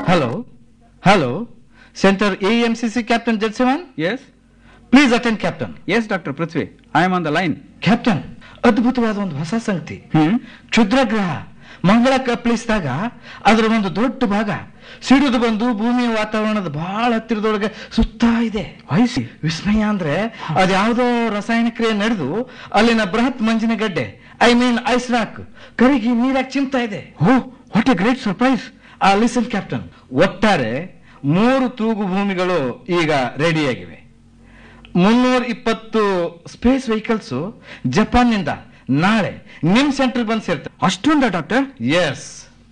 Hello? Hello? Center AMCC Captain Jetsevan? Yes Please attend, Captain. Yes doctor Prithvi I am on the line captain ಅದ್ಭುತವಾದ ಒಂದು ಹೊಸ ಸಂಗತಿ ಹ್ಮ್ ಕ್ಷುದ್ರ ಗ್ರಹ ಮಂಗಳಕ್ಕೆ ಅಪ್ಪಳಿಸಿದಾಗ ಅದರ ಒಂದು ದೊಡ್ಡ ಭಾಗ ಸಿಡಿದು ಬಂದು ಭೂಮಿಯ ವಾತಾವರಣದ ಬಹಳ ಹತ್ತಿರದೊಳಗೆ ಸುತ್ತಾ ಇದೆ ವಯಸ್ಸಿ ವಿಸ್ಮಯ ಅಂದ್ರೆ ಅದ್ಯಾವುದೋ ರಾಸಾಯನಿಕ ಕ್ರಿಯೆ ನಡೆದು ಅಲ್ಲಿನ ಬೃಹತ್ ಮಂಜಿನ ಗಡ್ಡೆ ಐ ಮೀನ್ ಐಸ್ ರಾಕ್ ಕರಿಗಿ ನೀರಾಗಿ ಚಿಮ್ತಾ ಇದೆ oh what a great surprise ah listen captain ಒಟ್ಟಾರೆ ಮೂರು ತೂಗು ಭೂಮಿಗಳು ಈಗ ರೆಡಿಯಾಗಿವೆ ಮುನ್ನೂರ ಇಪ್ಪತ್ತು ಸ್ಪೇಸ್ ವೆಹಿಕಲ್ಸ್ ಜಪಾನ್ನಿಂದ ನಾಳೆ ನಿಮ್ ಸೆಂಟರ್ ಬಂದು ಸೇರ್ತವೆ ಅಷ್ಟೊಂದ ಡಾಕ್ಟರ್ ಎಸ್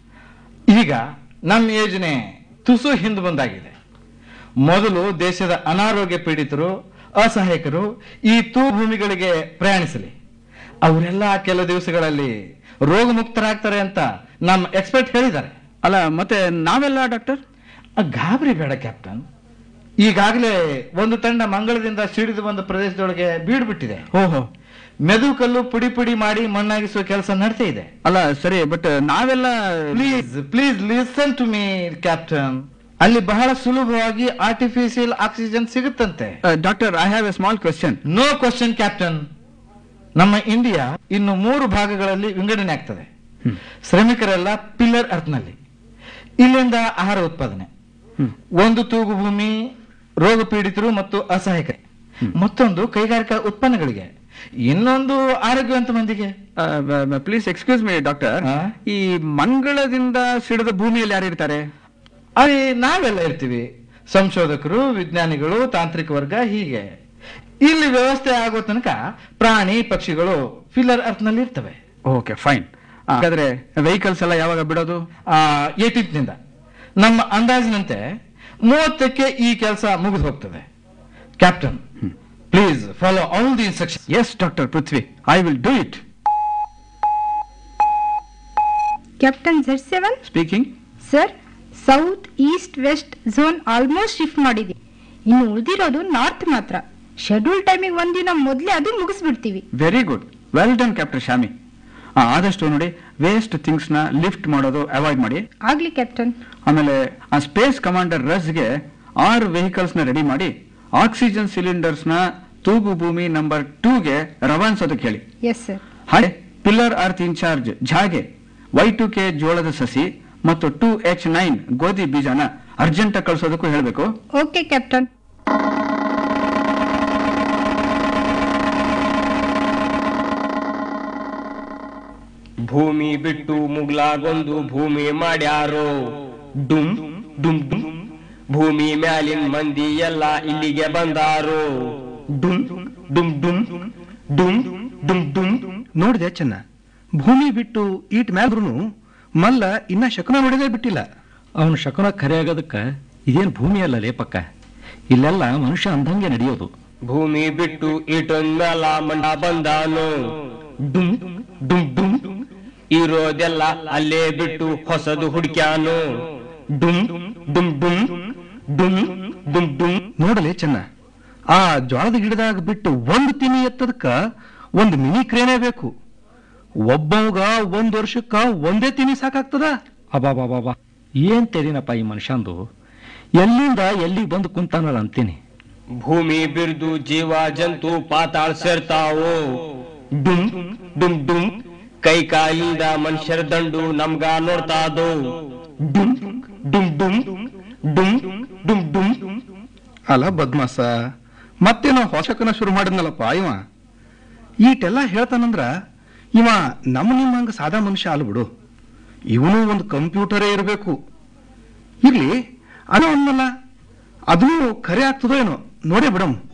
ಈಗ ನಮ್ಮ ಯೋಜನೆ ತುಸು ಹಿಂದೆ ಬಂದಾಗಿದೆ ಮೊದಲು ದೇಶದ ಅನಾರೋಗ್ಯ ಪೀಡಿತರು ಅಸಹಾಯಕರು ಈ ತೂ ಭೂಮಿಗಳಿಗೆ ಪ್ರಯಾಣಿಸಲಿ ಅವರೆಲ್ಲ ಕೆಲ ದಿವಸಗಳಲ್ಲಿ ರೋಗ ಮುಕ್ತರಾಗ್ತಾರೆ ಅಂತ ನಮ್ಮ ಎಕ್ಸ್ಪರ್ಟ್ ಹೇಳಿದ್ದಾರೆ ಅಲ್ಲ ಮತ್ತೆ ನಾವೆಲ್ಲ ಡಾಕ್ಟರ್ ಆ, ಗಾಬರಿ ಬೇಡ ಕ್ಯಾಪ್ಟನ್ ಈಗಾಗಲೇ ಒಂದು ತಂಡ ಮಂಗಳದಿಂದ ಸಿಡಿದು ಬಂದ ಪ್ರದೇಶದೊಳಗೆ ಬೀಡ್ಬಿಟ್ಟಿದೆ ಓಹೋ ಮೆದು ಕಲ್ಲು ಪುಡಿ ಪುಡಿ ಮಾಡಿ ಮಣ್ಣಾಗಿಸುವ ಕೆಲಸ ನಡ್ತಾ ಇದೆ ಅಲ್ಲ ಸರಿ ಬಟ್ ನಾವೆಲ್ಲ please please listen to me captain ಅಲ್ಲಿ ಬಹಳ ಸುಲಭವಾಗಿ ಆರ್ಟಿಫಿಷಿಯಲ್ ಆಕ್ಸಿಜನ್ ಸಿಗುತ್ತಂತೆ doctor I have a small question no question captain ನಮ್ಮ ಇಂಡಿಯಾ ಇನ್ನು ಮೂರು ಭಾಗಗಳಲ್ಲಿ ವಿಂಗಡಣೆ ಆಗ್ತದೆ ಶ್ರಮಿಕರೆಲ್ಲ ಪಿಲ್ಲರ್ ಅರ್ಥನಲ್ಲಿ ಇಲ್ಲಿಂದ ಆಹಾರ ಉತ್ಪಾದನೆ ಒಂದು ತೂಗು ಭೂಮಿ ರೋಗ ಪೀಡಿತರು ಮತ್ತು ಅಸಹಾಯಕರು ಮತ್ತೊಂದು ಕೈಗಾರಿಕಾ ಉತ್ಪನ್ನಗಳಿಗೆ ಇನ್ನೊಂದು ಆರೋಗ್ಯವಂತ ಮಂದಿಗೆ ಪ್ಲೀಸ್ ಎಕ್ಸ್ಕ್ಯೂಸ್ ಮೀ ಡಾಕ್ಟರ್ ಹಾ? ಈ ಮಂಗಳದಿಂದ ಸಿಡಿದ ಭೂಮಿಯಲ್ಲಿ ಯಾರು ಇರ್ತಾರೆ ಅಲ್ಲಿ ನಾವೆಲ್ಲ ಇರ್ತೀವಿ ಸಂಶೋಧಕರು ವಿಜ್ಞಾನಿಗಳು ತಾಂತ್ರಿಕ ವರ್ಗ ಹೀಗೆ ಇಲ್ಲಿ ವ್ಯವಸ್ಥೆ ಆಗೋ ತನಕ ಪ್ರಾಣಿ ಪಕ್ಷಿಗಳು ಫಿಲ್ಲರ್ ಅರ್ಥನಲ್ಲಿ ಇರ್ತವೆ ಓಕೆ ಫೈನ್ ಹಾಗಾದ್ರೆ ವೆಹಿಕಲ್ಸ್ ಎಲ್ಲ ಯಾವಾಗ ಬಿಡೋದು ಏಟಿತ್ನಿಂದ ನಮ್ಮ ಅಂದಾಜಿನಂತೆ ಮೂವತ್ತಕ್ಕೆ ಈ ಕೆಲಸ ಮುಗಿದು ಹೋಗ್ತದೆ captain please follow all the instruction yes doctor Prithvi I will do it captain Z seven speaking sir south east west zone almost shift ಮಾಡಿದ್ವಿ ಇನ್ನು ಉಳಿದಿರೋದು ನಾರ್ತ್ ಮಾತ್ರ ಶೆಡ್ಯೂಲ್ ಟೈಮಿಗೆ ಒಂದಿನ ಮೊದಲೇ ಅದು ಮುಗಿಸ್ಬಿಡ್ತೀವಿ very good well done captain Shami ಆ, ಆದಷ್ಟು ನೋಡಿ ವೇಸ್ಟ್ ಥಿಂಗ್ಸ್ ನ ಲಿಫ್ಟ್ ಮಾಡೋದು ಅವಾಯ್ಡ್ ಮಾಡಿ ಆಗ್ಲಿ ಕ್ಯಾಪ್ಟನ್ ಆಮೇಲೆ ಆ ಸ್ಪೇಸ್ ಕಮಾಂಡರ್ ರಸ್ಗೆ ಆರು ವೆಹಿಕಲ್ಸ್ ನ ರೆಡಿ ಮಾಡಿ ಆಕ್ಸಿಜನ್ ಸಿಲಿಂಡರ್ಸ್ ನ ತೂಗು ಭೂಮಿ ನಂಬರ್ ಟೂಗೆ ರವಾನಿಸೋದಕ್ಕೆ ಹೇಳಿ ಎಸ್ ಸರ್ ಹಾಗೆ ಪಿಲ್ಲರ್ ಅರ್ತ್ ಇನ್ಚಾರ್ಜ್ ಝಾಗೆ ವೈ ಟು ಕೆ ಜೋಳದ ಸಸಿ ಮತ್ತು ಟೂ ಎಚ್ ನೈನ್ ಗೋಧಿ ಬೀಜನ ಅರ್ಜೆಂಟ್ ಕಳಿಸೋದಕ್ಕೂ ಹೇಳಬೇಕು ಓಕೆ ಕ್ಯಾಪ್ಟನ್ ಭೂಮಿ ಬಿಟ್ಟು ಮುಗ್ಲಾಗೊಂದು ಭೂಮಿ ಮಾಡ್ಯಾರೋ ಡುಮ್ ಡುಮ್ ಡುಮ್ ಭೂಮಿ ಮ್ಯಾಲಿನ ಮಂದಿ ಎಲ್ಲ ಇಲ್ಲಿಗೆ ಬಂದಾರೋ ಡುಮ್ ಡುಮ್ ಡುಮ್ ಡುಮ್ ಡುಮ್ ಡುಮ್ ನೋಡಿದೆ ಚೆನ್ನ ಭೂಮಿ ಬಿಟ್ಟು ಈಟ್ ಮ್ಯಾಲ್ರು ಮಲ್ಲ ಇನ್ನ ಶಕುನ ನೋಡಿದೇ ಬಿಟ್ಟಿಲ್ಲ ಅವನು ಶಕುನ ಖರೆ ಆಗೋದಕ್ಕೆ ಇದೇನು ಭೂಮಿ ಅಲ್ಲ ಲೇಪಕ್ಕ ಇಲ್ಲೆಲ್ಲ ಮನುಷ್ಯ ಅಂದಂಗೆ ನಡೆಯೋದು ಭೂಮಿ ಬಿಟ್ಟು ಇಟೊಂದ್ ಮ್ಯಾಲ ಮಂಡ ಬಂದಾನು ಡುಮ್ ಡುಮ್ ಡುಮ್ ಇರೋದೆಲ್ಲ ಅಲ್ಲೇ ಬಿಟ್ಟು ಹೊಸದು ಹುಡ್ಕ್ಯಾನು ಡುಮ್ ಡುಮ್ ಡುಮ್ ಡುಮ್ ಡುಮ್ ಡುಮ್ ನೋಡಲೆ ಚೆನ್ನ ಆ ಜ್ವಾಳದ ಗಿಡದಾಗ ಬಿಟ್ಟು ಒಂದು ತಿನಿ ಎತ್ತದಕ್ಕ ಒಂದು ಮಿನಿ ಕ್ರೇನೇ ಬೇಕು ಒಬ್ಬವಾಗ ಒಂದ್ ವರ್ಷಕ್ಕ ಒಂದೇ ತಿನಿ ಸಾಕಾಗ್ತದ ಅಬಾಬಾಬಾಬಾ ಏನ್ ತೆರಿನಪ್ಪ ಈ ಮನುಷ್ಯಂದು ಎಲ್ಲಿಂದ ಎಲ್ಲಿಗೆ ಬಂದು ಕುಂತಾನಲ್ಲ ಅಂತೀನಿ ಭೂಮಿ ಬಿರ್ದು ಜೀವ ಜಂತು ಪಾತಾಳ್ ಸೇರ್ತಾವು ಡುಮ್ ಡುಮ್ ಡುಮ್ ಕೈ ಕಾಲಿಂದ ಮನುಷ್ಯರ ದಂಡು ನಮ್ಗ ನೋಡ್ತಾದು ಡುಮ್ ಡುಮ್ ಡುಮ್ ಡುಮ್ ಡುಮ್ ಡುಮ್ ಅಲ್ಲ ಬದ್ಮಾಸ ಮತ್ತೇನೋ ಹೊಸಕನ ಶುರು ಮಾಡಿದ್ನಲ್ಲಪ್ಪ ಇವ ಈಟೆಲ್ಲ ಹೇಳ್ತಾನಂದ್ರ ಇವ ನಮ್ಮ ನಿಮ್ಮಂಗ ಸಾದಾ ಮನುಷ್ಯ ಅಲ್ಲ ಬಿಡು ಇವನು ಒಂದು ಕಂಪ್ಯೂಟರೇ ಇರಬೇಕು ಇರ್ಲಿ ಅನ್ನೋ ಅನ್ನಲ್ಲ ಅದೂ ಖರೆ ಆಗ್ತದೋ ಏನೋ ನೋಡೇ ಬಿಡಮ್